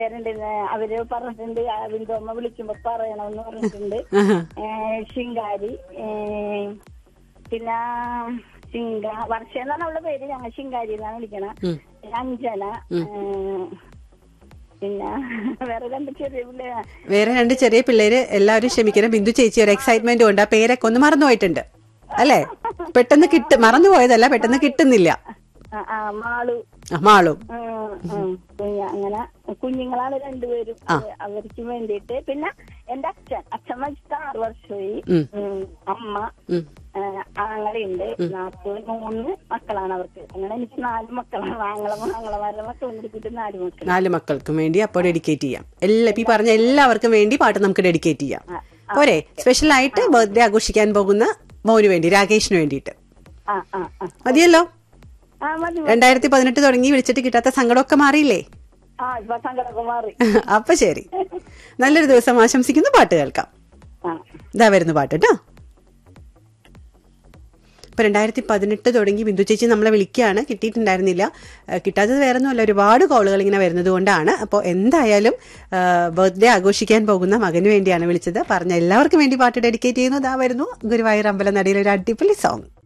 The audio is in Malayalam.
പേരുണ്ട് അവര് പറഞ്ഞിട്ടുണ്ട് ബിന്ദുമ്മ വിളിക്കുമ്പോ പറയണമെന്ന് പറഞ്ഞിട്ടുണ്ട് ആഹാ. ഏ, ശിങ്കാരി ഏ, പിന്നെ ശിങ്ക വർഷ എന്നാണ് അവളുടെ പേര് ഞങ്ങൾ ശിങ്കാരി എന്നാണ് വിളിക്കണ ഉം. പിന്നെ അഞ്ജന ഏ, പിന്നെ വേറെ രണ്ട് ചെറിയ പിള്ളേരാ വേറെ രണ്ട് ചെറിയ പിള്ളേര് എല്ലാവരും ക്ഷമിക്കണം ബിന്ദു ചേച്ചി ഒരു എക്സൈറ്റ്മെന്റ് ഉണ്ട് ആ പേരൊക്കെ ഒന്ന് മറന്നുപോയിട്ടുണ്ട് അല്ലേ പെട്ടെന്ന് കിട്ട മറന്നുപോയതല്ല പെട്ടെന്ന് കിട്ടുന്നില്ല ആ, ആ മാളു ആ, മാളും ഉം, ഉം. കുഞ്ഞ- അങ്ങനെ കുഞ്ഞുങ്ങളാണ് രണ്ടുപേരും അവർക്ക് വേണ്ടിയിട്ട് പിന്നെ എന്റെ അച്ഛൻ അച്ഛൻ മരിച്ചിട്ട് ആറ് വർഷമായി ഉം. ഉം. അമ്മ ഉം. ആങ്ങളുണ്ട് നാൽപ്പത് മൂന്ന് മക്കളാണ് അവർക്ക് അങ്ങനെ എനിക്ക് നാല് മക്കളാണ് ആങ്ങള ആങ്ങളമാരുടെ മക്കളും കൂടിയിട്ട് നാല് മക്കൾ നാല് മക്കൾക്കും വേണ്ടി അപ്പോൾ ഡെഡിക്കേറ്റ് ചെയ്യാം എല്ലാ ഈ പറഞ്ഞ എല്ലാവർക്കും വേണ്ടി പാട്ട് നമുക്ക് ഡെഡിക്കേറ്റ് ചെയ്യാം പോരെ സ്പെഷ്യൽ ആയിട്ട് ബർത്ത്ഡേ ആഘോഷിക്കാൻ പോകുന്ന മോന് വേണ്ടി രാകേഷിന് വേണ്ടിയിട്ട് ആ ആ ആ മതിയല്ലോ ആ മതി മതി. രണ്ടായിരത്തി പതിനെട്ട് തുടങ്ങി വിളിച്ചിട്ട് കിട്ടാത്ത സങ്കടമൊക്കെ മാറിയില്ലേ ആ ഇപ്പൊ സങ്കടമൊക്കെ മാറി അപ്പൊ ശരി നല്ലൊരു ദിവസം ആശംസിക്കുന്നു പാട്ട് കേൾക്കാം ആ ഇതാ വരുന്നു പാട്ട് കേട്ടോ ഇപ്പൊ രണ്ടായിരത്തി പതിനെട്ട് തുടങ്ങി ബിന്ദു ചേച്ചി നമ്മളെ വിളിക്കുകയാണ് കിട്ടിയിട്ടുണ്ടായിരുന്നില്ല ഏഹ് കിട്ടാത്തത് വേറെ ഒന്നുമല്ല ഒരുപാട് കോളുകൾ ഇങ്ങനെ വരുന്നത് കൊണ്ടാണ് അപ്പോൾ എന്തായാലും ബർത്ത്ഡേ ആഘോഷിക്കാൻ പോകുന്ന മകന് വേണ്ടിയാണ് വിളിച്ചത് പറഞ്ഞ എല്ലാവർക്കും വേണ്ടി പാട്ട് ഡെഡിക്കേറ്റ് ചെയ്യുന്നു ഇതാ വരുന്നു ഗുരുവായൂർ അമ്പലം നടയിൽ ഒരു അടിപൊളി സോങ്